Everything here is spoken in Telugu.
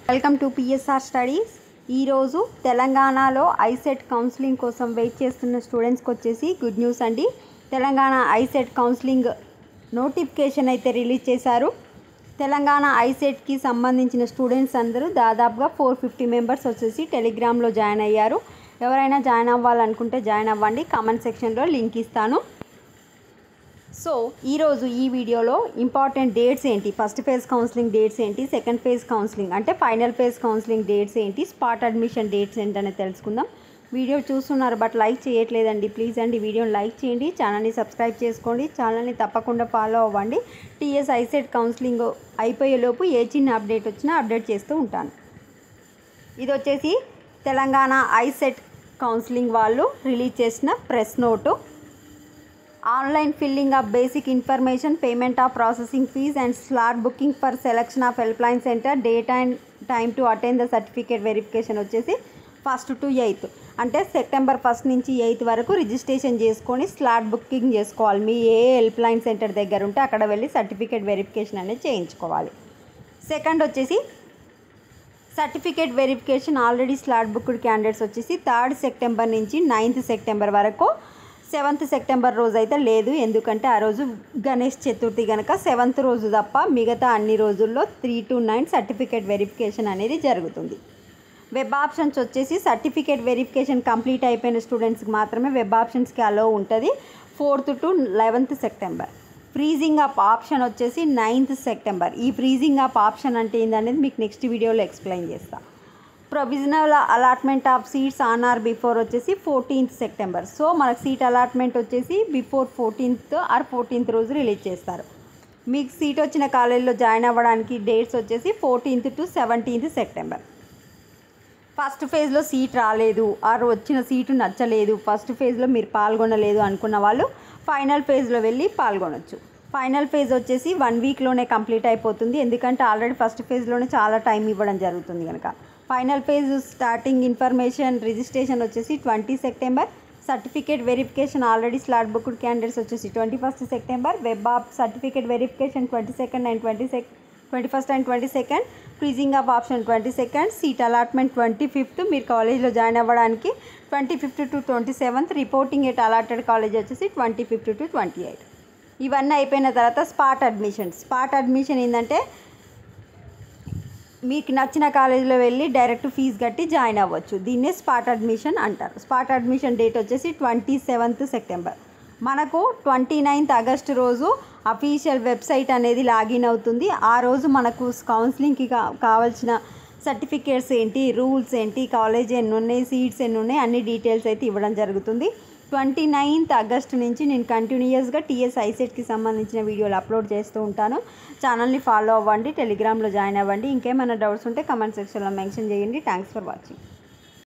వెల్కమ్ టు పిఎస్ఆర్ స్టడీస్ ఈరోజు తెలంగాణలో ఐసెట్ కౌన్సిలింగ్ కోసం వెయిట్ చేస్తున్న స్టూడెంట్స్కి వచ్చేసి గుడ్ న్యూస్ అండి తెలంగాణ ఐసెట్ కౌన్సిలింగ్ నోటిఫికేషన్ అయితే రిలీజ్ చేశారు తెలంగాణ ఐసెట్కి సంబంధించిన స్టూడెంట్స్ అందరూ దాదాపుగా ఫోర్ ఫిఫ్టీ మెంబర్స్ వచ్చేసి టెలిగ్రామ్లో జాయిన్ అయ్యారు ఎవరైనా జాయిన్ అవ్వాలనుకుంటే జాయిన్ అవ్వండి కామెంట్ సెక్షన్లో లింక్ ఇస్తాను సో ఈరోజు ఈ వీడియోలో ఇంపార్టెంట్ డేట్స్ ఏంటి ఫస్ట్ ఫేజ్ కౌన్సిలింగ్ డేట్స్ ఏంటి సెకండ్ ఫేజ్ కౌన్సిలింగ్ అంటే ఫైనల్ ఫేజ్ కౌన్సిలింగ్ డేట్స్ ఏంటి స్పాట్ అడ్మిషన్ డేట్స్ ఏంటనే తెలుసుకుందాం వీడియో చూస్తున్నారు బట్ లైక్ చేయట్లేదండి ప్లీజ్ అండి వీడియోని లైక్ చేయండి ఛానల్ని సబ్స్క్రైబ్ చేసుకోండి ఛానల్ని తప్పకుండా ఫాలో అవ్వండి టీఎస్ ఐసెట్ కౌన్సిలింగ్ అయిపోయేలోపు ఏ చిన్న అప్డేట్ వచ్చినా అప్డేట్ చేస్తూ ఉంటాను ఇది వచ్చేసి తెలంగాణ ఐసెట్ కౌన్సిలింగ్ వాళ్ళు రిలీజ్ చేసిన press note online filling of basic information payment of processing fee and slot booking for selection of helpline centre date and time to attend the certificate verification వచ్చేసి ఫస్ట్ టు ఎయిత్ అంటే సెప్టెంబర్ ఫస్ట్ నుంచి ఎయిత్ వరకు రిజిస్ట్రేషన్ చేసుకొని స్లాట్ బుకింగ్ చేసుకోవాలి మీ ఏ హెల్ప్లైన్ సెంటర్ దగ్గర ఉంటే అక్కడ వెళ్ళి సర్టిఫికేట్ వెరిఫికేషన్ అనేది చేయించుకోవాలి సెకండ్ వచ్చేసి certificate verification already slot booked candidates వచ్చేసి థర్డ్ సెప్టెంబర్ నుంచి నైన్త్ సెప్టెంబర్ వరకు సెవెంత్ సెప్టెంబర్ రోజు అయితే లేదు ఎందుకంటే ఆ రోజు గణేష్ చతుర్థి కనుక సెవెంత్ రోజు తప్ప మిగతా అన్ని రోజుల్లో three to nine certificate verification అనేది జరుగుతుంది వెబ్ ఆప్షన్స్ వచ్చేసి సర్టిఫికేట్ వెరిఫికేషన్ కంప్లీట్ అయిపోయిన స్టూడెంట్స్కి మాత్రమే వెబ్ ఆప్షన్స్కి అలో ఉంటుంది fourth to eleventh September freezing of option వచ్చేసి నైన్త్ సెప్టెంబర్ ఈ ఫ్రీజింగ్ ఆఫ్ ఆప్షన్ అంటే ఏందనేది మీకు నెక్స్ట్ వీడియోలో ఎక్స్ప్లెయిన్ చేస్తాను provisional allotment of seats on or before వచ్చేసి ఫోర్టీన్త్ సెప్టెంబర్ సో మనకు సీట్ అలాట్మెంట్ వచ్చేసి బిఫోర్ ఫోర్టీన్త్ ఆర్ ఫోర్టీన్త్ రోజు రిలీజ్ చేస్తారు మీకు సీట్ వచ్చిన కాలేజీలో జాయిన్ అవ్వడానికి డేట్స్ వచ్చేసి fourteenth to seventeenth September first ఫేజ్లో సీట్ రాలేదు ఆర్ వచ్చిన సీటు నచ్చలేదు ఫస్ట్ ఫేజ్లో మీరు పాల్గొనలేదు అనుకున్న వాళ్ళు ఫైనల్ ఫేజ్లో వెళ్ళి పాల్గొనొచ్చు ఫైనల్ ఫేజ్ వచ్చేసి వన్ వీక్లోనే కంప్లీట్ అయిపోతుంది ఎందుకంటే ఆల్రెడీ ఫస్ట్ ఫేజ్లోనే చాలా టైం ఇవ్వడం జరుగుతుంది కనుక final phase starting information registration వచ్చేసి twenty September certificate verification already slot booked candidates వచ్చేసి twenty first September web of certificate verification twenty second and twenty sec twenty first and twenty second freezing of option twenty second seat allotment twenty fifth మీరు కాలేజ్లో జాయిన్ అవ్వడానికి twenty fifth to twenty seventh reporting at allotted college వచ్చేసి twenty fifth to twenty eight ఇవన్నీ అయిపోయిన తర్వాత స్పాట్ అడ్మిషన్ స్పాట్ అడ్మిషన్ ఏంటంటే మీకు నచ్చిన కాలేజీలో వెళ్ళి డైరెక్ట్ ఫీజు కట్టి జాయిన్ అవ్వచ్చు దీన్నే స్పాట్ అడ్మిషన్ అంటారు స్పాట్ అడ్మిషన్ డేట్ వచ్చేసి ట్వంటీ సెవెంత్ సెప్టెంబర్ మనకు ట్వంటీ నైన్త్ ఆగస్ట్ రోజు అఫీషియల్ వెబ్సైట్ అనేది లాగిన్ అవుతుంది ఆ రోజు మనకు కౌన్సిలింగ్కి కా కావాల్సిన సర్టిఫికేట్స్ ఏంటి రూల్స్ ఏంటి కాలేజ్ ఎన్ని ఉన్నాయి సీట్స్ ఎన్ని ఉన్నాయి అన్ని డీటెయిల్స్ అయితే ఇవ్వడం జరుగుతుంది ట్వంటీ నైన్త్ ఆగస్ట్ నుంచి నేను కంటిన్యూయస్గా టీఎస్ ఐసెట్కి సంబంధించిన వీడియోలు అప్లోడ్ చేస్తూ ఉంటాను ఛానల్ని ఫాలో అవ్వండి టెలిగ్రామ్లో జాయిన్ అవ్వండి ఇంకేమైనా డౌట్స్ ఉంటే కమెంట్ సెక్షన్లో మెన్షన్ చేయండి థ్యాంక్స్ ఫర్ వాచింగ్